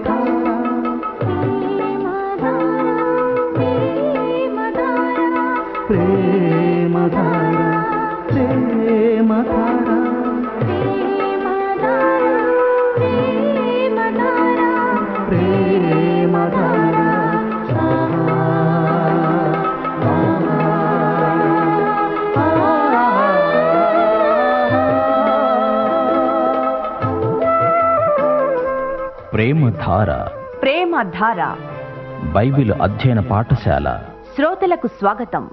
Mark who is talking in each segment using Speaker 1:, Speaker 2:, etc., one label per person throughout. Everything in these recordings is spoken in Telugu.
Speaker 1: ప్రేమధార ప్రేమధార ప్రేమధార
Speaker 2: ప్రేమధార
Speaker 3: ప్రేమ ధార
Speaker 2: బైబిల్ అధ్యయన పాఠశాల
Speaker 3: శ్రోతలకు స్వాగతం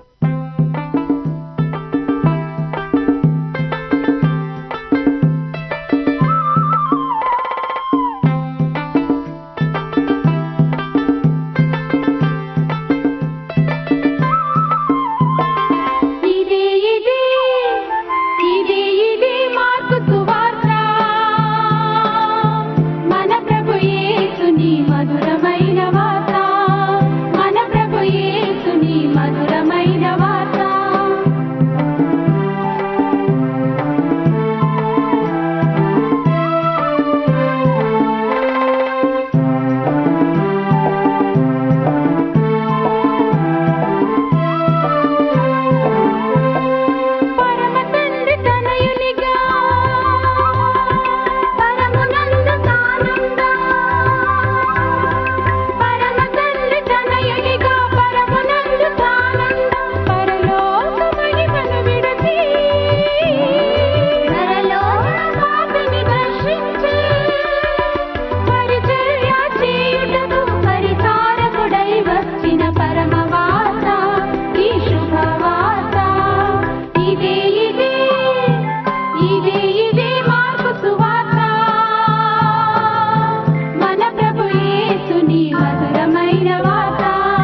Speaker 4: ఇదే ఇదే ఇదే ఇదే మార్పు సువార్త మన ప్రభు యేసుని మధురమైన వార్త మన ప్రభు యేసుని మధురమైన వార్త పరమ తండ్రి తనయునిగా పరమునందు తానుండా పరమ తండ్రి తనయునిగా పరమునందు తానుండా పరలోక మహిమను విడచి నరలోక పాపిని దర్శించి పరిచర్య చేయుటకు పరిచారకుడై వచ్చిన పరమ వార్త ఈ శుభవార్త ఇదే ఇదే ఇదే ఇదే మార్పు సువార్త మన ప్రభు యేసుని మధురమైన వార్త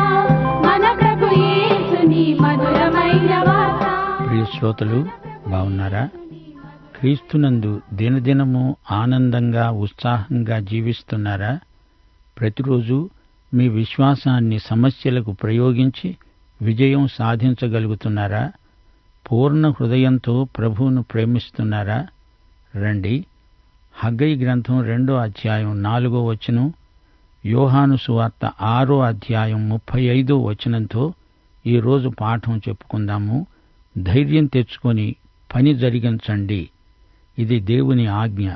Speaker 4: మన ప్రభు యేసుని మధురమైన వార్త
Speaker 5: ప్రియ శ్రోతలు బాగున్నారా క్రీస్తునందు దినదినము ఆనందంగా ఉత్సాహంగా జీవిస్తున్నారా ప్రతిరోజు మీ విశ్వాసాన్ని సమస్యలకు ప్రయోగించి విజయం సాధించగలుగుతున్నారా పూర్ణ హృదయంతో ప్రభువును ప్రేమిస్తున్నారా రండి హగ్గై గ్రంథం రెండో అధ్యాయం నాలుగో వచనం యోహాను సువార్త ఆరో అధ్యాయం ముప్పై ఐదో వచనంతో ఈరోజు పాఠం చెప్పుకుందాము ధైర్యం తెచ్చుకొని పని జరిగించండి ఇది దేవుని ఆజ్ఞ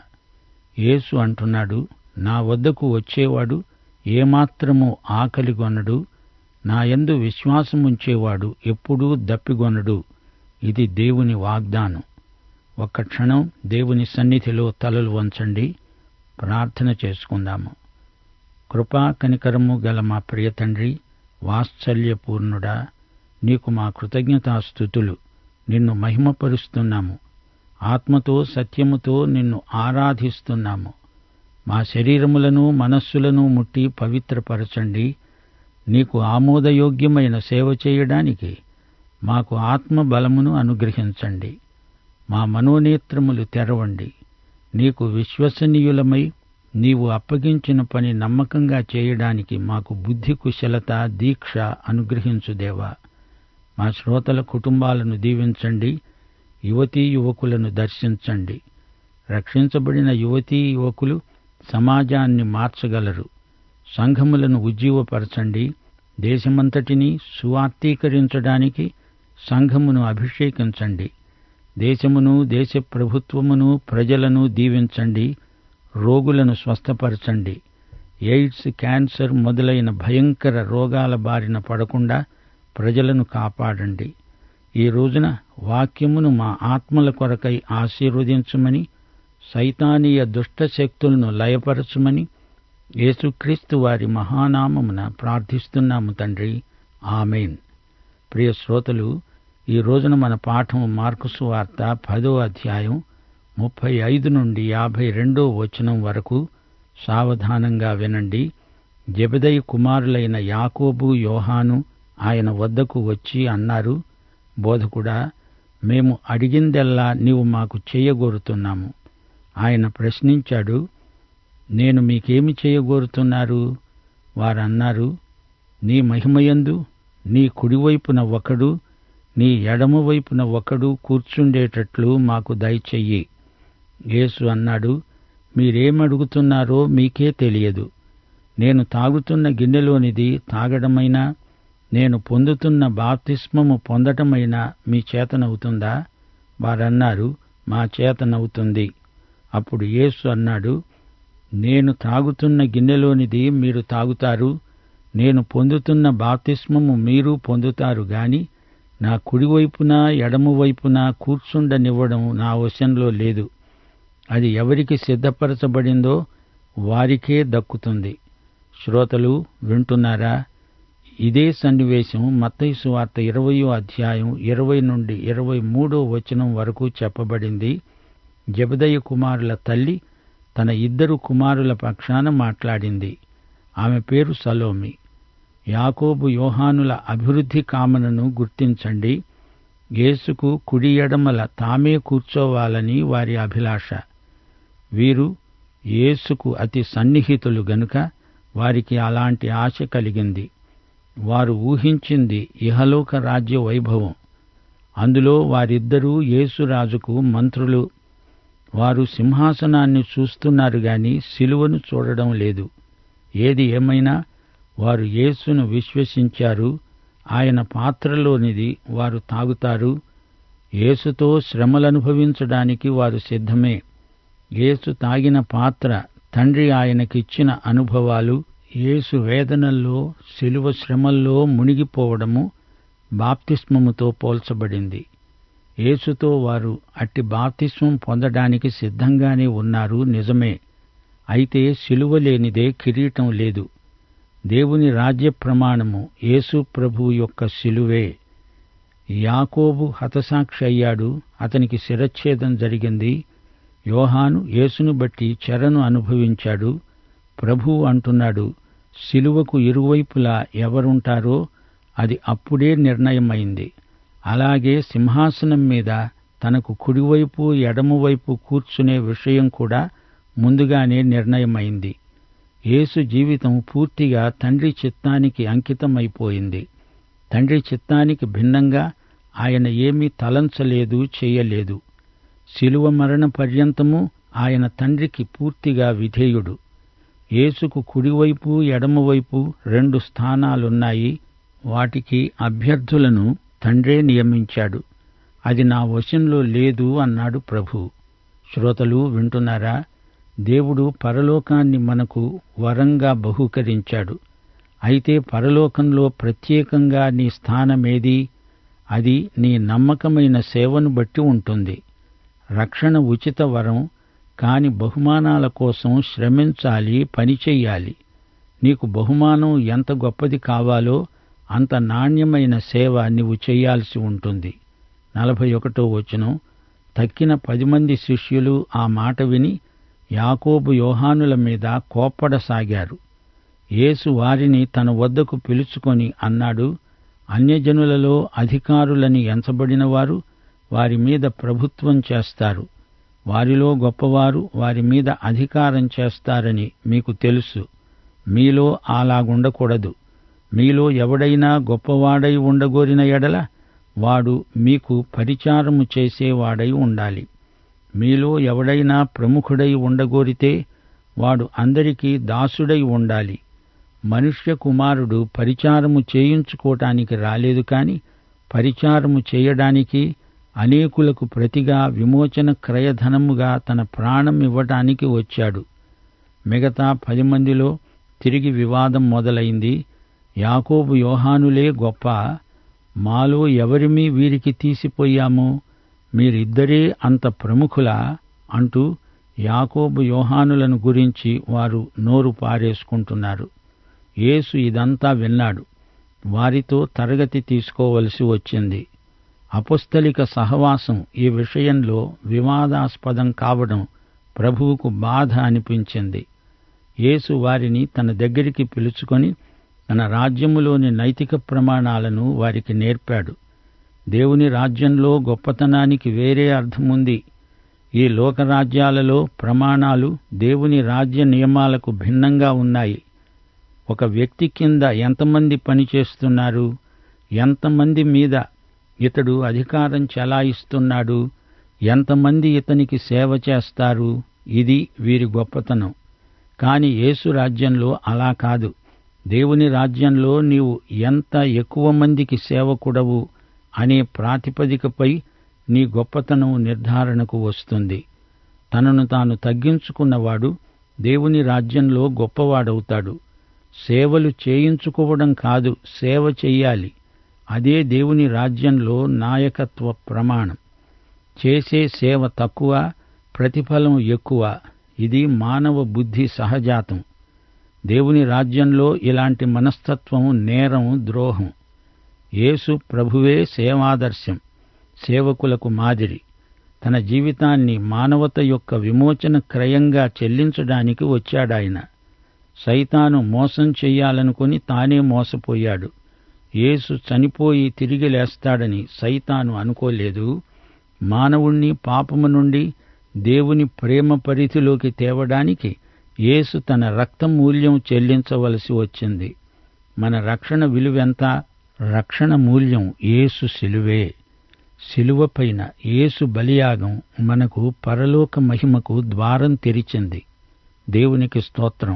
Speaker 5: యేసు అంటున్నాడు నా వద్దకు వచ్చేవాడు ఏమాత్రము ఆకలిగొనడు నా యందు విశ్వాసముంచేవాడు ఎప్పుడూ దప్పిగొనడు ఇది దేవుని వాగ్దానం ఒక్క క్షణం దేవుని సన్నిధిలో తలలు వంచండి ప్రార్థన చేసుకుందాము కృపా కనికరము గల మా ప్రియ తండ్రి వాత్సల్యపూర్ణుడా నీకు మా కృతజ్ఞతాస్థుతులు నిన్ను మహిమపరుస్తున్నాము ఆత్మతో సత్యముతో నిన్ను ఆరాధిస్తున్నాము మా శరీరములను మనస్సులను ముట్టి పవిత్రపరచండి నీకు ఆమోదయోగ్యమైన సేవ చేయడానికి మాకు ఆత్మ బలమును అనుగ్రహించండి మా మనోనేత్రములు తెరవండి నీకు విశ్వసనీయులమై నీవు అప్పగించిన పని నమ్మకంగా చేయడానికి మాకు బుద్ధి కుశలత దీక్ష అనుగ్రహించుదేవా మా శ్రోతల కుటుంబాలను దీవించండి యువతీ యువకులను దర్శించండి రక్షించబడిన యువతీ యువకులు సమాజాన్ని మార్చగలరు సంఘములను ఉజ్జీవపరచండి దేశమంతటినీ సువార్తీకరించడానికి సంఘమును అభిషేకించండి దేశమును దేశ ప్రభుత్వమును ప్రజలను దీవించండి రోగులను స్వస్థపరచండి ఎయిడ్స్ క్యాన్సర్ మొదలైన భయంకర రోగాల బారిన పడకుండా ప్రజలను కాపాడండి ఈ రోజున వాక్యమును మా ఆత్మల కొరకై ఆశీర్వదించమని సైతానీయ దుష్ట శక్తులను లయపరచమని యేసుక్రీస్తు వారి మహానామమున ప్రార్థిస్తున్నాము తండ్రి ఆమెన్ ప్రియ శ్రోతలు ఈ రోజున మన పాఠం మార్కుసు వార్త పదో అధ్యాయం ముప్పై ఐదు నుండి యాభై రెండో వచనం వరకు సావధానంగా వినండి జబెదయి కుమారులైన యాకోబు యోహాను ఆయన వద్దకు వచ్చి అన్నారు బోధకుడా మేము అడిగిందెల్లా నీవు మాకు చేయగోరుతున్నాము ఆయన ప్రశ్నించాడు నేను మీకేమి చేయగోరుతున్నారు వారన్నారు నీ మహిమయందు నీ కుడివైపున ఒకడు నీ ఎడమ వైపున ఒకడు కూర్చుండేటట్లు మాకు దయచెయ్యి యేసు అన్నాడు మీరేమడుగుతున్నారో మీకే తెలియదు నేను తాగుతున్న గిన్నెలోనిది తాగడమైనా నేను పొందుతున్న బాప్తిస్మము పొందటమైనా మీ చేతనవుతుందా వారన్నారు మా చేతనవుతుంది అప్పుడు యేసు అన్నాడు నేను తాగుతున్న గిన్నెలోనిది మీరు తాగుతారు నేను పొందుతున్న బాప్తిస్మము మీరు పొందుతారు గాని నా కుడివైపున ఎడమ వైపున కూర్చుండనివ్వడం నా వశంలో లేదు అది ఎవరికి సిద్ధపరచబడిందో వారికే దక్కుతుంది శ్రోతలు వింటున్నారా ఇదే సన్నివేశం మత్తయి వార్త ఇరవయో అధ్యాయం ఇరవై నుండి ఇరవై మూడో వచనం వరకు చెప్పబడింది జబదయ్య కుమారుల తల్లి తన ఇద్దరు కుమారుల పక్షాన మాట్లాడింది ఆమె పేరు సలోమి యాకోబు యోహానుల అభివృద్ధి కామనను గుర్తించండి యేసుకు కుడి ఎడమల తామే కూర్చోవాలని వారి అభిలాష వీరు యేసుకు అతి సన్నిహితులు గనుక వారికి అలాంటి ఆశ కలిగింది వారు ఊహించింది ఇహలోక రాజ్య వైభవం అందులో వారిద్దరూ యేసురాజుకు మంత్రులు వారు సింహాసనాన్ని చూస్తున్నారు గాని సిలువను చూడడం లేదు ఏది ఏమైనా వారు యేసును విశ్వసించారు ఆయన పాత్రలోనిది వారు తాగుతారు యేసుతో శ్రమలనుభవించడానికి వారు సిద్ధమే యేసు తాగిన పాత్ర తండ్రి ఆయనకిచ్చిన అనుభవాలు యేసు వేదనల్లో శిలువ శ్రమల్లో మునిగిపోవడము బాప్తిస్మముతో పోల్చబడింది యేసుతో వారు అట్టి బాప్తిస్మం పొందడానికి సిద్ధంగానే ఉన్నారు నిజమే అయితే శిలువ లేనిదే కిరీటం లేదు దేవుని రాజ్య ప్రమాణము యేసు ప్రభు యొక్క శిలువే యాకోబు హతసాక్షి అయ్యాడు అతనికి శిరచ్ఛేదం జరిగింది యోహాను యేసును బట్టి చెరను అనుభవించాడు ప్రభు అంటున్నాడు శిలువకు ఇరువైపులా ఎవరుంటారో అది అప్పుడే నిర్ణయమైంది అలాగే సింహాసనం మీద తనకు కుడివైపు ఎడమవైపు కూర్చునే విషయం కూడా ముందుగానే నిర్ణయమైంది యేసు జీవితం పూర్తిగా తండ్రి చిత్తానికి అంకితమైపోయింది తండ్రి చిత్తానికి భిన్నంగా ఆయన ఏమీ తలంచలేదు చేయలేదు శిలువ మరణ పర్యంతము ఆయన తండ్రికి పూర్తిగా విధేయుడు యేసుకు కుడివైపు ఎడమవైపు రెండు స్థానాలున్నాయి వాటికి అభ్యర్థులను తండ్రే నియమించాడు అది నా వశంలో లేదు అన్నాడు ప్రభు శ్రోతలు వింటున్నారా దేవుడు పరలోకాన్ని మనకు వరంగా బహూకరించాడు అయితే పరలోకంలో ప్రత్యేకంగా నీ స్థానమేది అది నీ నమ్మకమైన సేవను బట్టి ఉంటుంది రక్షణ ఉచిత వరం కాని బహుమానాల కోసం శ్రమించాలి పనిచెయ్యాలి నీకు బహుమానం ఎంత గొప్పది కావాలో అంత నాణ్యమైన సేవ నీవు చేయాల్సి ఉంటుంది నలభై ఒకటో వచనం తక్కిన పది మంది శిష్యులు ఆ మాట విని యాకోబు యోహానుల మీద కోప్పడసాగారు యేసు వారిని తన వద్దకు పిలుచుకొని అన్నాడు అన్యజనులలో అధికారులని ఎంచబడిన వారు వారి మీద ప్రభుత్వం చేస్తారు వారిలో గొప్పవారు వారి మీద అధికారం చేస్తారని మీకు తెలుసు మీలో అలాగుండకూడదు మీలో ఎవడైనా గొప్పవాడై ఉండగోరిన ఎడల వాడు మీకు పరిచారము చేసేవాడై ఉండాలి మీలో ఎవడైనా ప్రముఖుడై ఉండగోరితే వాడు అందరికీ దాసుడై ఉండాలి మనుష్య కుమారుడు పరిచారము చేయించుకోటానికి రాలేదు కాని పరిచారము చేయడానికి అనేకులకు ప్రతిగా విమోచన క్రయధనముగా తన ప్రాణం ఇవ్వటానికి వచ్చాడు మిగతా పది మందిలో తిరిగి వివాదం మొదలైంది యాకోబు యోహానులే గొప్ప మాలో ఎవరిమీ వీరికి తీసిపోయాము మీరిద్దరే అంత ప్రముఖులా అంటూ యాకోబు యోహానులను గురించి వారు నోరు పారేసుకుంటున్నారు యేసు ఇదంతా విన్నాడు వారితో తరగతి తీసుకోవలసి వచ్చింది అపుస్తలిక సహవాసం ఈ విషయంలో వివాదాస్పదం కావడం ప్రభువుకు బాధ అనిపించింది యేసు వారిని తన దగ్గరికి పిలుచుకొని తన రాజ్యములోని నైతిక ప్రమాణాలను వారికి నేర్పాడు దేవుని రాజ్యంలో గొప్పతనానికి వేరే అర్థముంది ఈ లోకరాజ్యాలలో ప్రమాణాలు దేవుని రాజ్య నియమాలకు భిన్నంగా ఉన్నాయి ఒక వ్యక్తి కింద ఎంతమంది పనిచేస్తున్నారు ఎంతమంది మీద ఇతడు అధికారం చెలాయిస్తున్నాడు ఎంతమంది ఇతనికి సేవ చేస్తారు ఇది వీరి గొప్పతనం కాని యేసు రాజ్యంలో అలా కాదు దేవుని రాజ్యంలో నీవు ఎంత ఎక్కువ మందికి సేవకుడవు అనే ప్రాతిపదికపై నీ గొప్పతనం నిర్ధారణకు వస్తుంది తనను తాను తగ్గించుకున్నవాడు దేవుని రాజ్యంలో గొప్పవాడవుతాడు సేవలు చేయించుకోవడం కాదు సేవ చెయ్యాలి అదే దేవుని రాజ్యంలో నాయకత్వ ప్రమాణం చేసే సేవ తక్కువ ప్రతిఫలం ఎక్కువ ఇది మానవ బుద్ధి సహజాతం దేవుని రాజ్యంలో ఇలాంటి మనస్తత్వం నేరం ద్రోహం యేసు ప్రభువే సేవాదర్శం సేవకులకు మాదిరి తన జీవితాన్ని మానవత యొక్క విమోచన క్రయంగా చెల్లించడానికి వచ్చాడాయన సైతాను మోసం చెయ్యాలనుకుని తానే మోసపోయాడు యేసు చనిపోయి తిరిగి లేస్తాడని సైతాను అనుకోలేదు మానవుణ్ణి పాపము నుండి దేవుని ప్రేమ పరిధిలోకి తేవడానికి యేసు తన రక్త మూల్యం చెల్లించవలసి వచ్చింది మన రక్షణ విలువెంత రక్షణ మూల్యం యేసు సిలువే శిలువపైన యేసు బలియాగం మనకు పరలోక మహిమకు ద్వారం తెరిచింది దేవునికి స్తోత్రం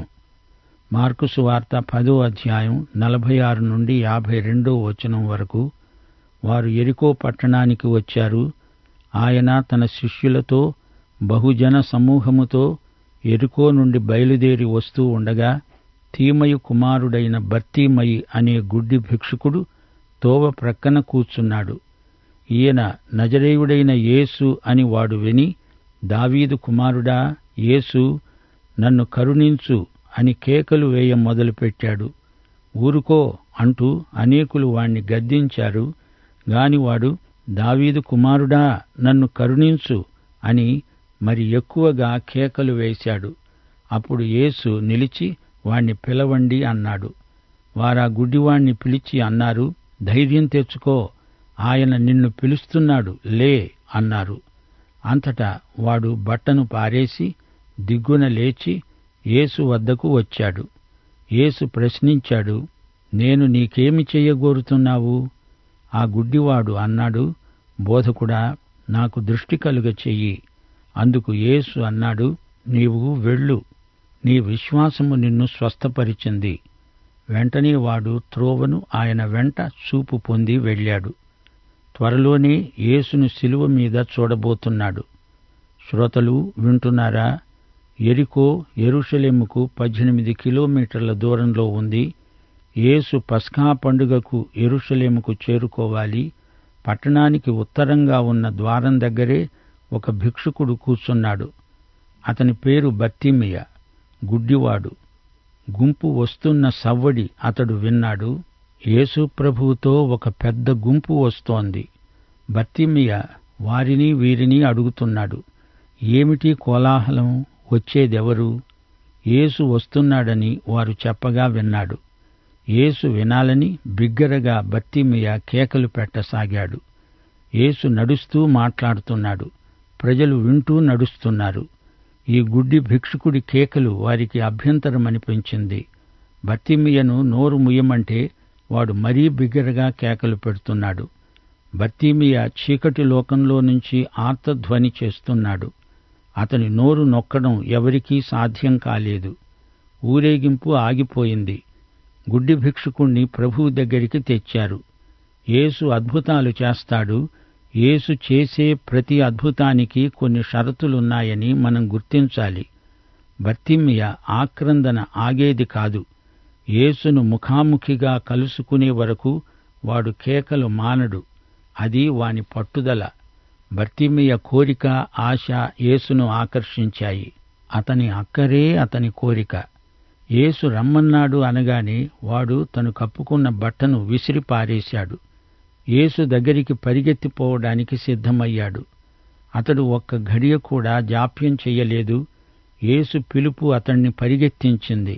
Speaker 5: మార్కు సువార్త పదో అధ్యాయం నలభై ఆరు నుండి యాభై రెండో వచనం వరకు వారు ఎరికో పట్టణానికి వచ్చారు ఆయన తన శిష్యులతో బహుజన సమూహముతో ఎరుకో నుండి బయలుదేరి వస్తూ ఉండగా తీమయు కుమారుడైన బర్తీమయి అనే గుడ్డి భిక్షుకుడు తోవ ప్రక్కన కూర్చున్నాడు ఈయన నజరేయుడైన యేసు అని వాడు విని దావీదు కుమారుడా యేసు నన్ను కరుణించు అని కేకలు వేయ మొదలుపెట్టాడు ఊరుకో అంటూ అనేకులు వాణ్ణి గద్దించారు గాని వాడు దావీదు కుమారుడా నన్ను కరుణించు అని మరి ఎక్కువగా కేకలు వేశాడు అప్పుడు యేసు నిలిచి వాణ్ణి పిలవండి అన్నాడు వారా గుడ్డివాణ్ణి పిలిచి అన్నారు ధైర్యం తెచ్చుకో ఆయన నిన్ను పిలుస్తున్నాడు లే అన్నారు అంతటా వాడు బట్టను పారేసి దిగ్గున లేచి యేసు వద్దకు వచ్చాడు యేసు ప్రశ్నించాడు నేను నీకేమి చెయ్యగోరుతున్నావు ఆ గుడ్డివాడు అన్నాడు బోధకుడా నాకు దృష్టి కలుగ చెయ్యి అందుకు యేసు అన్నాడు నీవు వెళ్ళు నీ విశ్వాసము నిన్ను స్వస్థపరిచింది వెంటనే వాడు త్రోవను ఆయన వెంట చూపు పొంది వెళ్ళాడు త్వరలోనే యేసును శిలువ మీద చూడబోతున్నాడు శ్రోతలు వింటున్నారా ఎరికో ఎరుషలేముకు పద్దెనిమిది కిలోమీటర్ల దూరంలో ఉంది యేసు పస్కా పండుగకు ఎరుషలేముకు చేరుకోవాలి పట్టణానికి ఉత్తరంగా ఉన్న ద్వారం దగ్గరే ఒక భిక్షుకుడు కూర్చున్నాడు అతని పేరు బత్తిమియ గుడ్డివాడు గుంపు వస్తున్న సవ్వడి అతడు విన్నాడు యేసు ప్రభువుతో ఒక పెద్ద గుంపు వస్తోంది బత్తిమియ వారిని వీరిని అడుగుతున్నాడు ఏమిటి కోలాహలం వచ్చేదెవరు యేసు వస్తున్నాడని వారు చెప్పగా విన్నాడు యేసు వినాలని బిగ్గరగా బత్తిమియ కేకలు పెట్టసాగాడు యేసు నడుస్తూ మాట్లాడుతున్నాడు ప్రజలు వింటూ నడుస్తున్నారు ఈ గుడ్డి భిక్షుకుడి కేకలు వారికి అభ్యంతరమనిపించింది బత్తిమియను నోరు ముయ్యమంటే వాడు మరీ బిగ్గరగా కేకలు పెడుతున్నాడు బత్తీమియ చీకటి లోకంలో నుంచి ఆర్తధ్వని చేస్తున్నాడు అతని నోరు నొక్కడం ఎవరికీ సాధ్యం కాలేదు ఊరేగింపు ఆగిపోయింది గుడ్డి భిక్షుకుణ్ణి ప్రభువు దగ్గరికి తెచ్చారు యేసు అద్భుతాలు చేస్తాడు యేసు చేసే ప్రతి అద్భుతానికి కొన్ని షరతులున్నాయని మనం గుర్తించాలి బర్తిమ్య ఆక్రందన ఆగేది కాదు యేసును ముఖాముఖిగా కలుసుకునే వరకు వాడు కేకలు మానడు అది వాని పట్టుదల బర్తిమియ కోరిక ఆశ యేసును ఆకర్షించాయి అతని అక్కరే అతని కోరిక యేసు రమ్మన్నాడు అనగానే వాడు తను కప్పుకున్న బట్టను విసిరి పారేశాడు యేసు దగ్గరికి పరిగెత్తిపోవడానికి సిద్ధమయ్యాడు అతడు ఒక్క ఘడియ కూడా జాప్యం చెయ్యలేదు యేసు పిలుపు అతణ్ణి పరిగెత్తించింది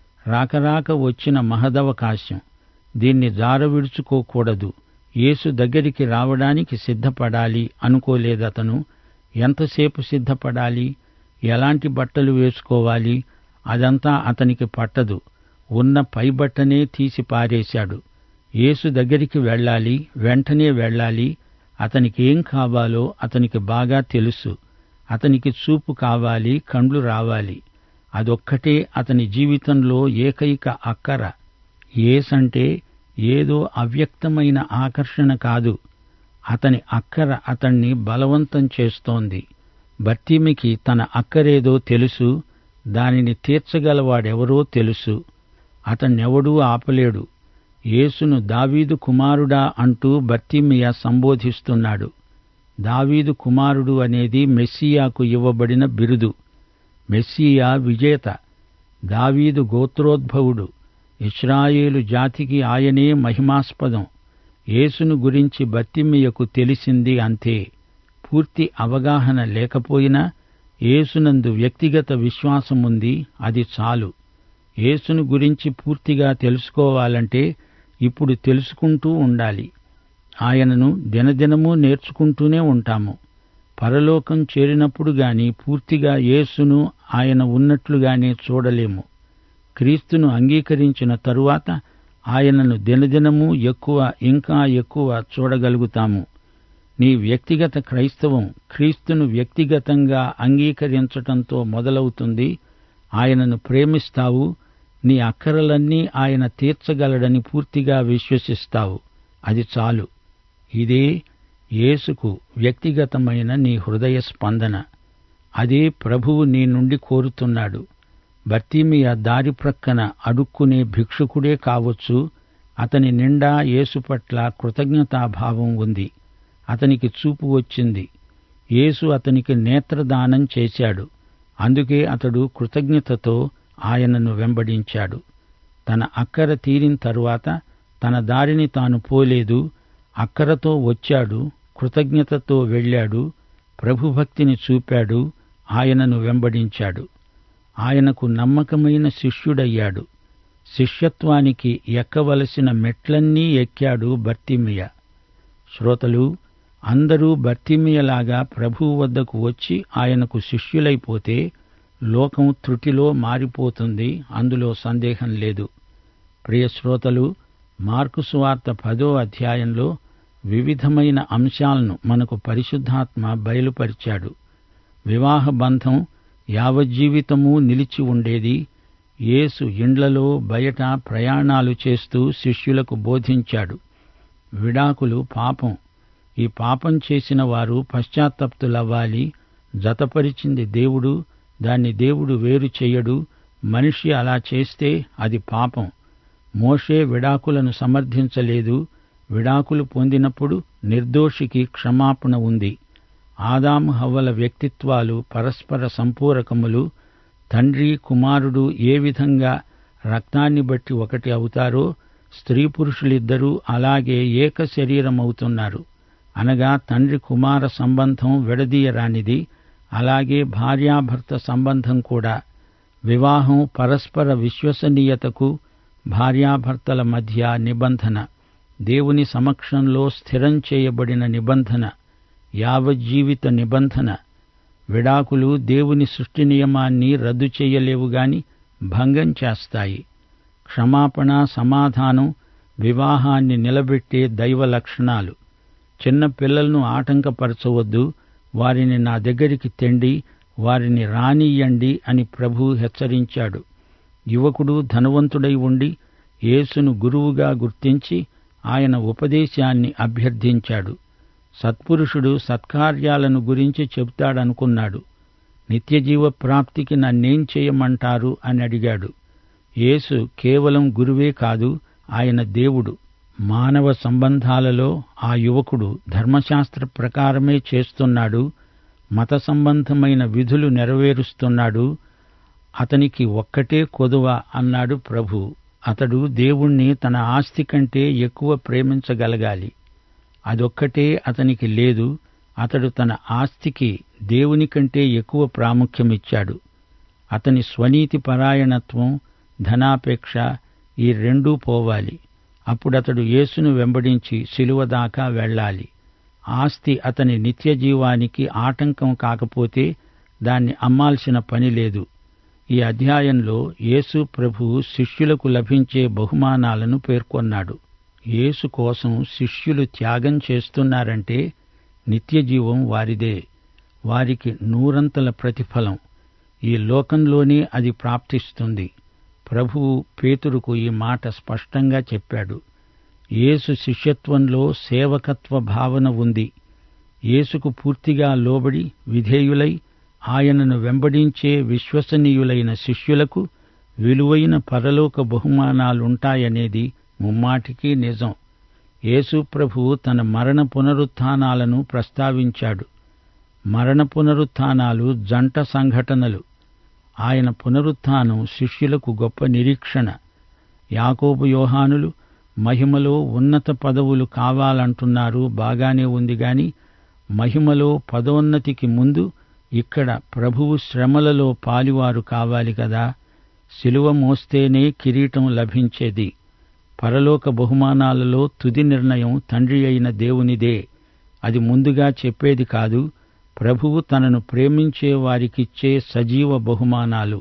Speaker 5: రాకరాక వచ్చిన మహదవకాశం దీన్ని జారవిడుచుకోకూడదు యేసు దగ్గరికి రావడానికి సిద్ధపడాలి అనుకోలేదతను ఎంతసేపు సిద్ధపడాలి ఎలాంటి బట్టలు వేసుకోవాలి అదంతా అతనికి పట్టదు ఉన్న పైబట్టనే తీసి పారేశాడు యేసు దగ్గరికి వెళ్ళాలి వెంటనే వెళ్ళాలి అతనికి ఏం కావాలో అతనికి బాగా తెలుసు అతనికి చూపు కావాలి కండ్లు రావాలి అదొక్కటే అతని జీవితంలో ఏకైక అక్కర ఏసంటే ఏదో అవ్యక్తమైన ఆకర్షణ కాదు అతని అక్కర అతణ్ణి బలవంతం చేస్తోంది బర్తీమికి తన అక్కరేదో తెలుసు దానిని తీర్చగలవాడెవరో తెలుసు అతన్నెవడూ ఆపలేడు యేసును దావీదు కుమారుడా అంటూ బర్తిమియా సంబోధిస్తున్నాడు దావీదు కుమారుడు అనేది మెస్సియాకు ఇవ్వబడిన బిరుదు మెస్సియా విజేత దావీదు గోత్రోద్భవుడు ఇస్రాయేలు జాతికి ఆయనే మహిమాస్పదం యేసును గురించి బర్తిమియకు తెలిసింది అంతే పూర్తి అవగాహన లేకపోయినా యేసునందు వ్యక్తిగత విశ్వాసముంది అది చాలు యేసును గురించి పూర్తిగా తెలుసుకోవాలంటే ఇప్పుడు తెలుసుకుంటూ ఉండాలి ఆయనను దినదినము నేర్చుకుంటూనే ఉంటాము పరలోకం చేరినప్పుడు గాని పూర్తిగా యేసును ఆయన ఉన్నట్లుగానే చూడలేము క్రీస్తును అంగీకరించిన తరువాత ఆయనను దినదినము ఎక్కువ ఇంకా ఎక్కువ చూడగలుగుతాము నీ వ్యక్తిగత క్రైస్తవం క్రీస్తును వ్యక్తిగతంగా అంగీకరించటంతో మొదలవుతుంది ఆయనను ప్రేమిస్తావు నీ అక్కరలన్నీ ఆయన తీర్చగలడని పూర్తిగా విశ్వసిస్తావు అది చాలు ఇదే యేసుకు వ్యక్తిగతమైన నీ హృదయ స్పందన అదే ప్రభువు నీ నుండి కోరుతున్నాడు బర్తీమియ దారి ప్రక్కన అడుక్కునే భిక్షుకుడే కావచ్చు అతని నిండా యేసు పట్ల కృతజ్ఞతాభావం ఉంది అతనికి చూపు వచ్చింది యేసు అతనికి నేత్రదానం చేశాడు అందుకే అతడు కృతజ్ఞతతో ఆయనను వెంబడించాడు తన అక్కర తీరిన తరువాత తన దారిని తాను పోలేదు అక్కరతో వచ్చాడు కృతజ్ఞతతో వెళ్ళాడు ప్రభుభక్తిని చూపాడు ఆయనను వెంబడించాడు ఆయనకు నమ్మకమైన శిష్యుడయ్యాడు శిష్యత్వానికి ఎక్కవలసిన మెట్లన్నీ ఎక్కాడు బర్తిమియ శ్రోతలు అందరూ బర్తిమియలాగా ప్రభువు వద్దకు వచ్చి ఆయనకు శిష్యులైపోతే లోకం త్రుటిలో మారిపోతుంది అందులో సందేహం లేదు ప్రియ శ్రోతలు మార్కు సువార్త పదో అధ్యాయంలో వివిధమైన అంశాలను మనకు పరిశుద్ధాత్మ బయలుపరిచాడు వివాహ బంధం యావజ్జీవితము నిలిచి ఉండేది యేసు ఇండ్లలో బయట ప్రయాణాలు చేస్తూ శిష్యులకు బోధించాడు విడాకులు పాపం ఈ పాపం చేసిన వారు పశ్చాత్తప్తులవ్వాలి జతపరిచింది దేవుడు దాన్ని దేవుడు వేరు చెయ్యడు మనిషి అలా చేస్తే అది పాపం మోషే విడాకులను సమర్థించలేదు విడాకులు పొందినప్పుడు నిర్దోషికి క్షమాపణ ఉంది ఆదాము హవ్వల వ్యక్తిత్వాలు పరస్పర సంపూరకములు తండ్రి కుమారుడు ఏ విధంగా రక్తాన్ని బట్టి ఒకటి అవుతారో స్త్రీ పురుషులిద్దరూ అలాగే ఏక శరీరమవుతున్నారు అనగా తండ్రి కుమార సంబంధం విడదీయరానిది అలాగే భార్యాభర్త సంబంధం కూడా వివాహం పరస్పర విశ్వసనీయతకు భార్యాభర్తల మధ్య నిబంధన దేవుని సమక్షంలో స్థిరం చేయబడిన నిబంధన యావజ్జీవిత నిబంధన విడాకులు దేవుని సృష్టి నియమాన్ని రద్దు చేయలేవు గాని భంగం చేస్తాయి క్షమాపణ సమాధానం వివాహాన్ని నిలబెట్టే దైవ లక్షణాలు చిన్న పిల్లలను ఆటంకపరచవద్దు వారిని నా దగ్గరికి తెండి వారిని రానియ్యండి అని ప్రభు హెచ్చరించాడు యువకుడు ధనవంతుడై ఉండి యేసును గురువుగా గుర్తించి ఆయన ఉపదేశాన్ని అభ్యర్థించాడు సత్పురుషుడు సత్కార్యాలను గురించి చెబుతాడనుకున్నాడు నిత్యజీవ ప్రాప్తికి నన్నేం చేయమంటారు అని అడిగాడు యేసు కేవలం గురువే కాదు ఆయన దేవుడు మానవ సంబంధాలలో ఆ యువకుడు ధర్మశాస్త్ర ప్రకారమే చేస్తున్నాడు మత సంబంధమైన విధులు నెరవేరుస్తున్నాడు అతనికి ఒక్కటే కొదువ అన్నాడు ప్రభు అతడు దేవుణ్ణి తన ఆస్తి కంటే ఎక్కువ ప్రేమించగలగాలి అదొక్కటే అతనికి లేదు అతడు తన ఆస్తికి దేవుని కంటే ఎక్కువ ప్రాముఖ్యమిచ్చాడు అతని స్వనీతి పరాయణత్వం ధనాపేక్ష ఈ రెండూ పోవాలి అప్పుడతడు యేసును వెంబడించి శిలువ దాకా వెళ్ళాలి ఆస్తి అతని నిత్య జీవానికి ఆటంకం కాకపోతే దాన్ని అమ్మాల్సిన పని లేదు ఈ అధ్యాయంలో యేసు ప్రభు శిష్యులకు లభించే బహుమానాలను పేర్కొన్నాడు యేసు కోసం శిష్యులు త్యాగం చేస్తున్నారంటే నిత్యజీవం వారిదే వారికి నూరంతల ప్రతిఫలం ఈ లోకంలోనే అది ప్రాప్తిస్తుంది ప్రభువు పేతురుకు ఈ మాట స్పష్టంగా చెప్పాడు యేసు శిష్యత్వంలో సేవకత్వ భావన ఉంది యేసుకు పూర్తిగా లోబడి విధేయులై ఆయనను వెంబడించే విశ్వసనీయులైన శిష్యులకు విలువైన పరలోక బహుమానాలుంటాయనేది ముమ్మాటికి నిజం యేసు ప్రభువు తన మరణ పునరుత్థానాలను ప్రస్తావించాడు మరణ పునరుత్థానాలు జంట సంఘటనలు ఆయన పునరుత్థానం శిష్యులకు గొప్ప నిరీక్షణ యాకోబు యోహానులు మహిమలో ఉన్నత పదవులు కావాలంటున్నారు బాగానే ఉంది గాని మహిమలో పదోన్నతికి ముందు ఇక్కడ ప్రభువు శ్రమలలో పాలివారు కావాలి కదా శిలువ మోస్తేనే కిరీటం లభించేది పరలోక బహుమానాలలో తుది నిర్ణయం తండ్రి అయిన దేవునిదే అది ముందుగా చెప్పేది కాదు ప్రభువు తనను ప్రేమించే వారికిచ్చే సజీవ బహుమానాలు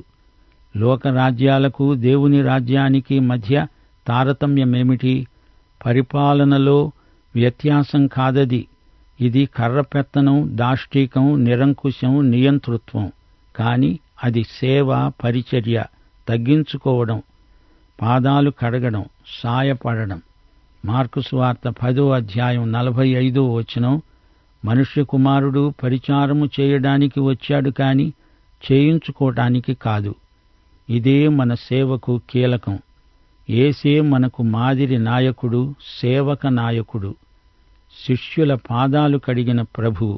Speaker 5: లోకరాజ్యాలకు దేవుని రాజ్యానికి మధ్య తారతమ్యమేమిటి పరిపాలనలో వ్యత్యాసం కాదది ఇది కర్రపెత్తనం దాష్టీకం నిరంకుశం నియంతృత్వం కాని అది సేవ పరిచర్య తగ్గించుకోవడం పాదాలు కడగడం సాయపడడం మార్కు స్వార్త పదో అధ్యాయం నలభై ఐదో వచనం మనుష్య కుమారుడు పరిచారము చేయడానికి వచ్చాడు కాని చేయించుకోవటానికి కాదు ఇదే మన సేవకు కీలకం ఏసే మనకు మాదిరి నాయకుడు సేవక నాయకుడు శిష్యుల పాదాలు కడిగిన ప్రభువు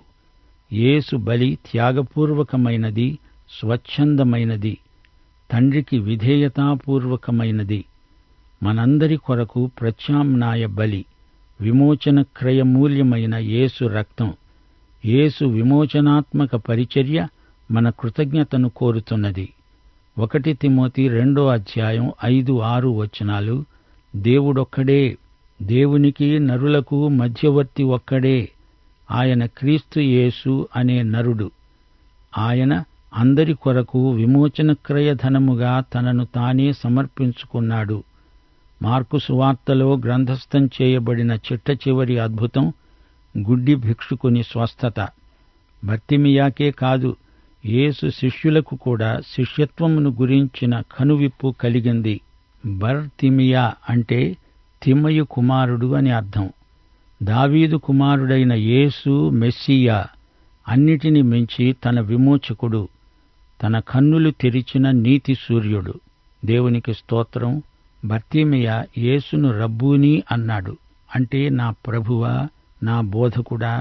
Speaker 5: యేసు బలి త్యాగపూర్వకమైనది స్వచ్ఛందమైనది తండ్రికి విధేయతాపూర్వకమైనది మనందరి కొరకు ప్రత్యామ్నాయ బలి విమోచన క్రయమూల్యమైన యేసు రక్తం యేసు విమోచనాత్మక పరిచర్య మన కృతజ్ఞతను కోరుతున్నది ఒకటి తిమోతి రెండో అధ్యాయం ఐదు ఆరు వచనాలు దేవుడొక్కడే దేవునికి నరులకు మధ్యవర్తి ఒక్కడే ఆయన క్రీస్తు యేసు అనే నరుడు ఆయన అందరి కొరకు విమోచన క్రయధనముగా తనను తానే సమర్పించుకున్నాడు మార్కు సువార్తలో గ్రంథస్థం చేయబడిన చిట్ట చివరి అద్భుతం గుడ్డి భిక్షుకుని స్వస్థత బర్తిమియాకే కాదు యేసు శిష్యులకు కూడా శిష్యత్వమును గురించిన కనువిప్పు కలిగింది బర్తిమియా అంటే తిమ్మయు కుమారుడు అని అర్థం దావీదు కుమారుడైన యేసు మెస్సియా అన్నిటిని మించి తన విమోచకుడు తన కన్నులు తెరిచిన నీతి సూర్యుడు దేవునికి స్తోత్రం బర్తిమియ యేసును రబ్బూని అన్నాడు అంటే నా ప్రభువా నా బోధకుడా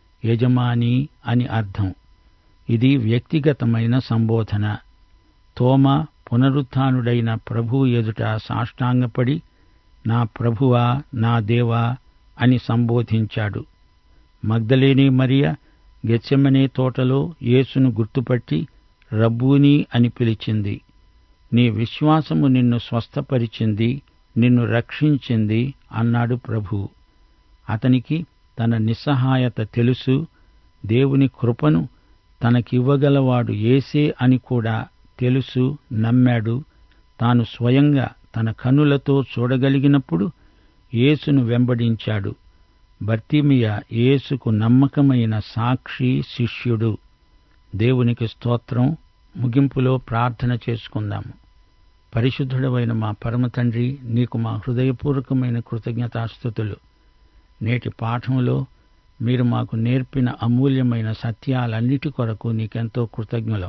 Speaker 5: యజమాని అని అర్థం ఇది వ్యక్తిగతమైన సంబోధన తోమ పునరుత్నుడైన ప్రభువు ఎదుట సాష్టాంగపడి నా ప్రభువా నా దేవా అని సంబోధించాడు మగ్ధలేని మరియ గెచ్చెమనే తోటలో యేసును గుర్తుపట్టి రబ్బూని అని పిలిచింది నీ విశ్వాసము నిన్ను స్వస్థపరిచింది నిన్ను రక్షించింది అన్నాడు ప్రభువు అతనికి తన నిస్సహాయత తెలుసు దేవుని కృపను తనకివ్వగలవాడు ఏసే అని కూడా తెలుసు నమ్మాడు తాను స్వయంగా తన కన్నులతో చూడగలిగినప్పుడు యేసును వెంబడించాడు బర్తిమియ యేసుకు నమ్మకమైన సాక్షి శిష్యుడు దేవునికి స్తోత్రం ముగింపులో ప్రార్థన చేసుకుందాము పరిశుద్ధుడమైన మా పరమ తండ్రి నీకు మా హృదయపూర్వకమైన కృతజ్ఞతాస్థుతులు నేటి పాఠంలో మీరు మాకు నేర్పిన అమూల్యమైన సత్యాలన్నిటి కొరకు నీకెంతో కృతజ్ఞులం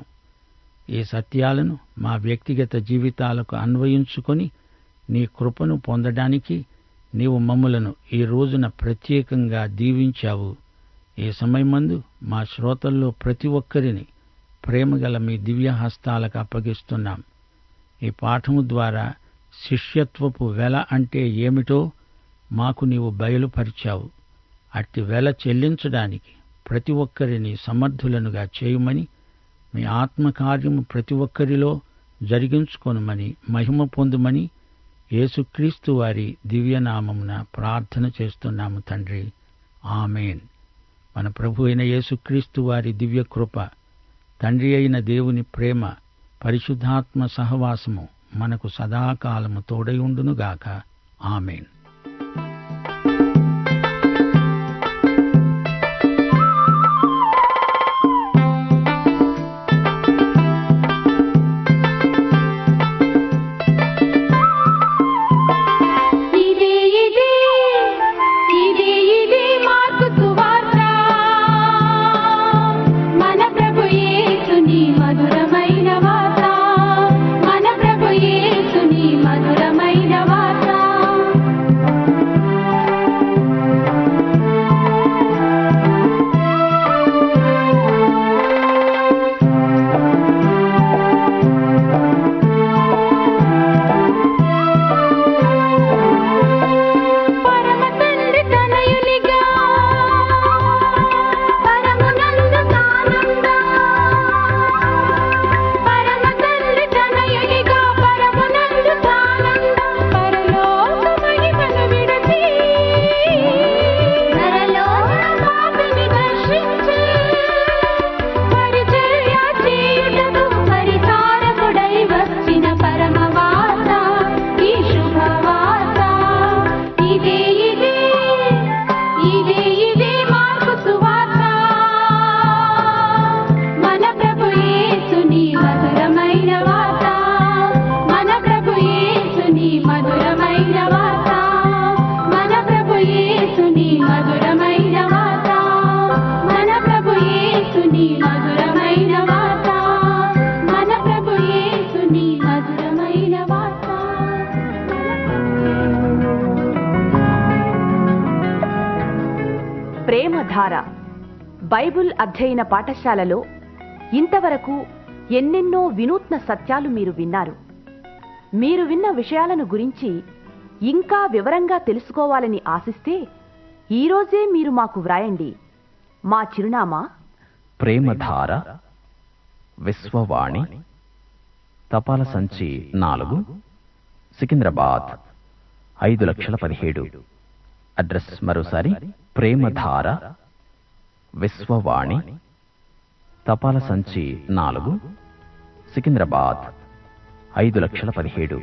Speaker 5: ఈ సత్యాలను మా వ్యక్తిగత జీవితాలకు అన్వయించుకొని నీ కృపను పొందడానికి నీవు మమ్ములను ఈ రోజున ప్రత్యేకంగా దీవించావు ఈ సమయమందు మా శ్రోతల్లో ప్రతి ఒక్కరిని ప్రేమగల మీ దివ్య హస్తాలకు అప్పగిస్తున్నాం ఈ పాఠము ద్వారా శిష్యత్వపు వెల అంటే ఏమిటో మాకు నీవు బయలుపరిచావు అట్టి వెల చెల్లించడానికి ప్రతి ఒక్కరిని సమర్థులనుగా చేయమని మీ ఆత్మకార్యము ప్రతి ఒక్కరిలో జరిగించుకొనమని మహిమ పొందుమని యేసుక్రీస్తు వారి దివ్యనామమున ప్రార్థన చేస్తున్నాము తండ్రి ఆమెన్ మన ప్రభు అయిన యేసుక్రీస్తు వారి దివ్య కృప తండ్రి అయిన దేవుని ప్రేమ పరిశుద్ధాత్మ సహవాసము మనకు సదాకాలము తోడై ఉండునుగాక ఆమెన్
Speaker 3: ప్రేమధార బైబుల్ అధ్యయన పాఠశాలలో ఇంతవరకు ఎన్నెన్నో వినూత్న సత్యాలు మీరు విన్నారు మీరు విన్న విషయాలను గురించి ఇంకా వివరంగా తెలుసుకోవాలని ఆశిస్తే ఈరోజే మీరు మాకు వ్రాయండి మా చిరునామా
Speaker 2: ప్రేమధార విశ్వవాణి తపాల సంచి నాలుగు సికింద్రాబాద్ ఐదు లక్షల పదిహేడు అడ్రస్ మరోసారి ప్రేమధార విశ్వవాణి తపాల సంచి నాలుగు సికింద్రాబాద్ ఐదు లక్షల పదిహేడు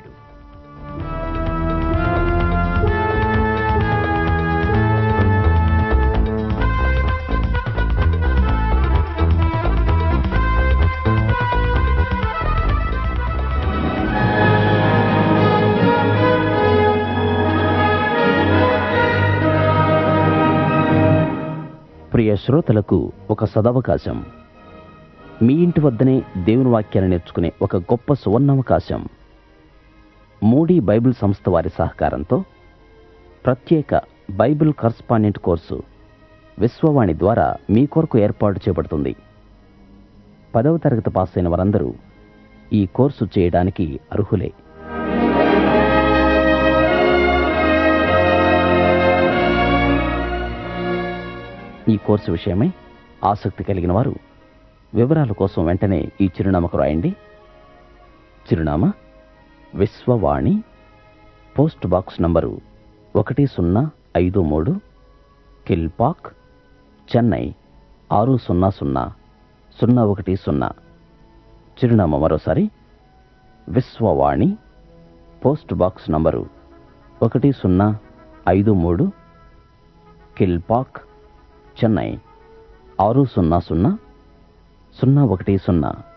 Speaker 1: ప్రియ శ్రోతలకు ఒక సదవకాశం మీ ఇంటి వద్దనే దేవుని వాక్యాన్ని నేర్చుకునే ఒక గొప్ప సువర్ణావకాశం మూడీ బైబిల్ సంస్థ వారి సహకారంతో ప్రత్యేక బైబిల్ కరస్పాండెంట్ కోర్సు విశ్వవాణి ద్వారా మీ కొరకు ఏర్పాటు చేయబడుతుంది పదవ తరగతి పాస్ అయిన వారందరూ ఈ కోర్సు చేయడానికి అర్హులే ఈ కోర్సు విషయమై ఆసక్తి కలిగిన వారు వివరాల కోసం వెంటనే ఈ చిరునామాకు రాయండి చిరునామా విశ్వవాణి పోస్ట్ బాక్స్ నంబరు ఒకటి సున్నా ఐదు మూడు కిల్పాక్ చెన్నై ఆరు సున్నా సున్నా సున్నా ఒకటి సున్నా చిరునామా మరోసారి విశ్వవాణి పోస్ట్ బాక్స్ నంబరు ఒకటి సున్నా ఐదు మూడు కిల్పాక్ చెన్నై ఆరు సున్నా సున్నా సున్నా ఒకటి సున్నా